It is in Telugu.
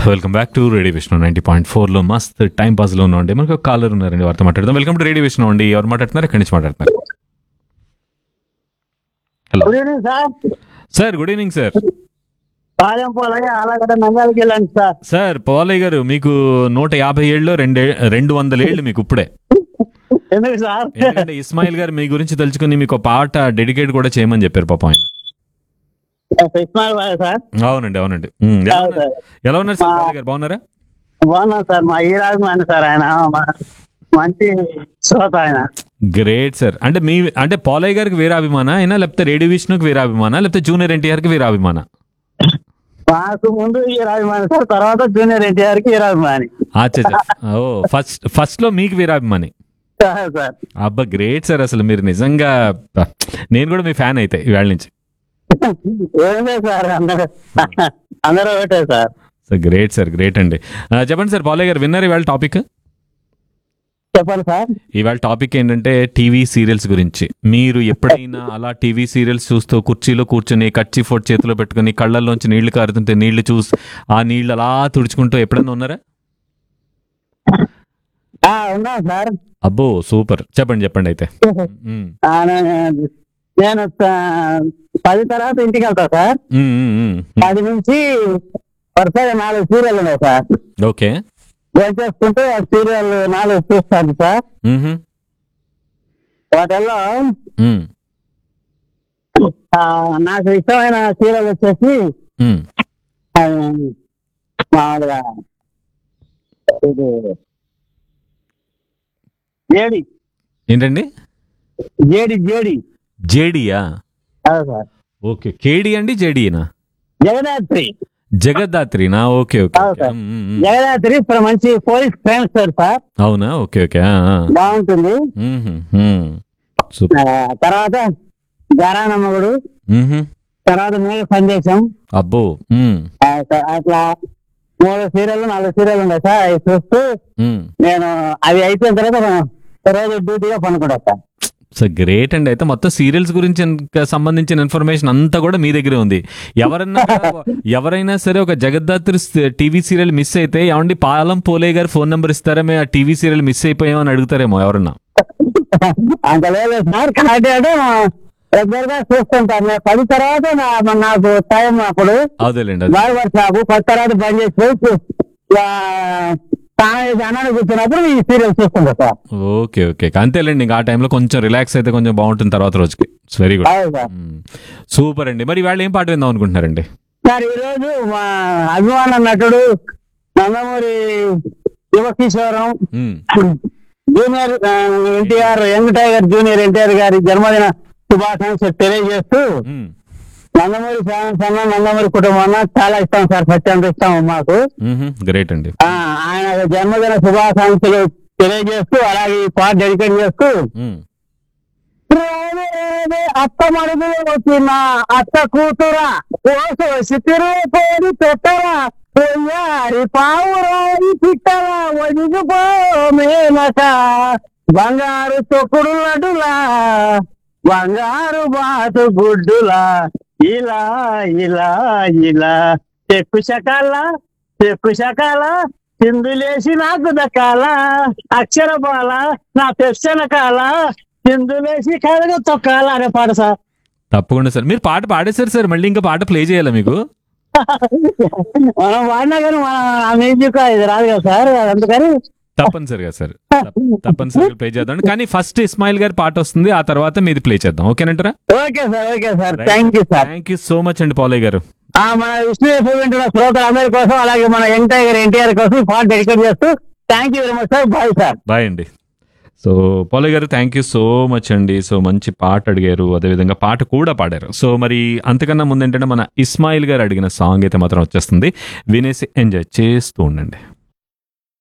Welcome back to radio Vishnu ninety point ఫోర్లో మస్త్ టైం పాస్లో ఉన్నాండి మనకు ఒక కాలర్ ఉన్నారండి వారితో మాట్లాడదాం వెల్కమ్ టు రేడియో విష్ణు అండి ఎవరు మాట్లాడుతున్నారు ఎక్కడి నుంచి మాట్లాడుతున్నారు hello good evening sir sir good evening sir Palem Polayya అలాగడ నంద్యాలకి వెళ్ళండి సార్ సార్ పోలయ్య గారు మీకు నూట యాభై ఏళ్ళు రెండే రెండు వందల ఏళ్ళు మీకు ఇప్పుడే ఎందుకు సార్ ఎందుకంటే ఇస్మాయిల్ గారు మీ గురించి తలుచుకుని మీకు ఒక పాట డెడికేట్ కూడా చేయమని చెప్పారు పాపం ఆయన ఇస్మాయిల్ బాయ్ సార్ అవునండి అవునండి ఉమ్, ఎలా అవును ఉన్నారు? సార్. ఎలా ఉన్నారు సార్ పోలయ్య గారు బాగున్నారా బాగున్నాం సార్ మా ఈ రాజమాని సార్ ఆయన మా- మంచి శ్రోత ఆయన గ్రేట్ సార్ అంటే మీ అంటే పోలయ్య గారికి వేరే అభిమాన అయినా లేకపోతే రేడియో విష్ణుకి వేరే అభిమాన లేకపోతే జూనియర్ ఎన్టీఆర్కి వేరే అభిమాన మాకు ముందు ఈ రాజమాని సార్ తర్వాత జూనియర్ ఎన్టీఆర్ కి ఈ రాజమాని అచ్చా ఓ ఫస్ట్ ఫస్ట్ లో మీకు వేరే అభిమాని సార్ సార్ అబ్బా గ్రేట్ సార్ అసలు మీరు నిజంగా అబ్బా, నేను కూడా మీ ఫ్యాన్ అయితే ఇవాళ నుంచి ఏం లేదు సార్ అందరూ అందరూ ఒకటే sir sir great sir great అండి ఆ, చెప్పండి సార్ పోలయ్య గారు విన్నారు ఇవాళ టాపిక్ చెప్పండి సార్ ఇవాళ టాపిక్ ఏంటంటే టీవీ సీరియల్స్ గురించి మీరు ఎప్పుడైనా అలా టీవీ సీరియల్స్ చూస్తూ కుర్చీలో కూర్చొని కచ్చి ఫోట్ చేతిలో పెట్టుకుని కళ్ళల్లోంచి నీళ్లు కారుతుంటే నీళ్లు చూసి ఆ నీళ్లు అలా తుడుచుకుంటూ ఎప్పుడైనా ఉన్నారా ఆ, ఉన్నాం సార్ అబ్బో సూపర్ చెప్పండి చెప్పండి అయితే ఉమ్, ఆ, నేను- నేను ఆ, పది తర్వాత ఇంటికి వెళ్తా సార్ ఉమ్, ఉమ్, ఉమ్. పది నుంచి వరుసగా నాలుగు సీరియల్ ఉన్నాయి సార్ ఓకే ఏం చేసుకుంటే ఆ సీరియల్ నాలుగు చూస్తాను సార్ మ్మ్హ. వాటిల్లో ఉమ్, ఆ, నాకు ఇష్టమైన సీరియల్ వచ్చేసి ఉమ్. ఆ, మామూలుగా ఇది జేడి ఏంటండి జేడి జేడి జేడియా అదే సార్ ఓకే కేడి అండి జేడినా జగదాత్రి జగద్దాత్రినా ఓకే ఓకే అవును okay. Sir. Um, um, um. Jagadhatri ఇప్పుడు మంచి పోలీస్ ఫ్రెండ్స్ సార్ సార్ అవునా ఓకే ఓకే ఆ, ఆ. బాగుంటుంది మ్మ్హ, మ్మ్. సూపర్ ఆ, తర్వాత గారానమ్మగుడు మ్మ్హ. తర్వాత మూల సందేశం అబ్బో మ్మ్. ఆ, స- అట్లా మూడు సీరియల్ నాలుగు సీరియల్ ఉన్నాయి సార్ అవి చూస్తూ మ్మ్. నేను అవి అయిపోయిన తర్వాత రోజు డ్యూటీగా పనుకుంటా సార్ సో గ్రేట్ అండి అయితే మొత్తం సీరియల్స్ గురించి ఇంకా సంబంధించిన ఇన్ఫర్మేషన్ అంతా కూడా మీ దగ్గరే ఉంది ఎవరన్నా ఎవరైనా సరే ఒక జగద్దాత్రి టీవీ సీరియల్ మిస్ అయితే ఏమండి పాలం పోలే గారు ఫోన్ నెంబర్ ఇస్తారా మేము ఆ టీవీ సీరియల్ మిస్ అయిపోయామని అడుగుతారేమో ఎవరన్నా అంత లేదు సార్ కాబట్టి అంటే రెగ్యులర్ గా చూస్తుంటాను నేను పది తర్వాత నా- నాకు టైం అప్పుడు అదేలేండి అదే బార్బర్ షాపు పది తర్వాత బంద్ చేసి పోయి చూ- ఆ, స్నానం చేసి అన్నాన్ని కూర్చున్నప్పుడు ఈ సీరియల్ చూస్తుంటా సార్ ఓకే ఓకే అంతేలేండి ఇంకా ఆ టైంలో కొంచెం రిలాక్స్ అయితే కొంచెం బాగుంటుంది తర్వాత రోజుకి వెరీ గుడ్ అవును సార్ సూపర్ అండి మరి వాళ్ళు ఏం పాట విందాం అనుకుంటున్నారండి సార్ ఈ రోజు మా అభిమాన నటుడు నందమూరి యువకిషోరం మ్మ్. Junior NTR young tiger junior NTR గారి జన్మదిన శుభాకాంక్షలు తెలియజేస్తూ మ్మ్. నందమూరి ఫ్యాన్స్ అన్న నందమూరి కుటుంబం అన్న చాలా ఇష్టం సార్ సత్యంత ఇష్టం మాకు మ్మ్హ. గ్రేట్ అండి ఆ, ఆయన జన్మదిన శుభాకాంక్షలు తెలియజేస్తూ అలాగే ఈ పాట డెడికేట్ చేస్తూ మ్మ్. రావే రావే అత్త మడుగులు వచ్చిన అత్త కూతురా ఓసోసి తిరుగుపోని పెట్టరా పొయ్యారి పావురాయి పిట్టరా ఒడిగిపో మేనక బంగారు తొక్కుడు లడ్డులా బంగారు బాతు గుడ్డులా ఇలా ఇలా ఇలా చెక్కు శకాల చెక్కు శకాల చిందులేసి నాకు దక్కాల అక్షర బాల నా పెర్చన కాల చిందులేసి కడగ తొక్కాల అనే పాట సార్ తప్పకుండా సార్ మీరు పాట పాడేశారు సార్ మళ్ళీ ఇంకా పాట ప్లే చేయాలా మీకు మనం వాడినా కానీ మన ఆ మ్యూజిక్ ఇది రాదు కదా సార్ అందుకని తప్పనిసరిగా సార్ తప్ప- తప్పనిసరిగా ప్లే చేద్దాం కానీ ఫస్ట్ ఇస్మాయిల్ గారి పాట వస్తుంది ఆ తర్వాత మీది ప్లే చేద్దాం ఓకేనంటారా okay sir okay sir thank you sir thank you so much అండి పాలయ్య గారు ఆ మన విష్ణు ఎఫ్ఎం వింటున్న శ్రోతలు అందరి కోసం అలాగే మన యంగ్ టైగర్ ఎన్టీఆర్ కోసం ఈ పాట డెడికేట్ చేస్తూ thank you very much sir bye sir bye అండి సో పాలయ్య గారు థ్యాంక్ యూ సో మచ్ అండి సో మంచి పాట అడిగారు అదేవిధంగా పాట కూడా పాడారు సో మరి అంతకన్నా ముందు ఏంటంటే మన ఇస్మాయిల్ గారు అడిగిన సాంగ్ అయితే మాత్రం వచ్చేస్తుంది వినేసి ఎంజాయ్ చేస్తూ ఉండండి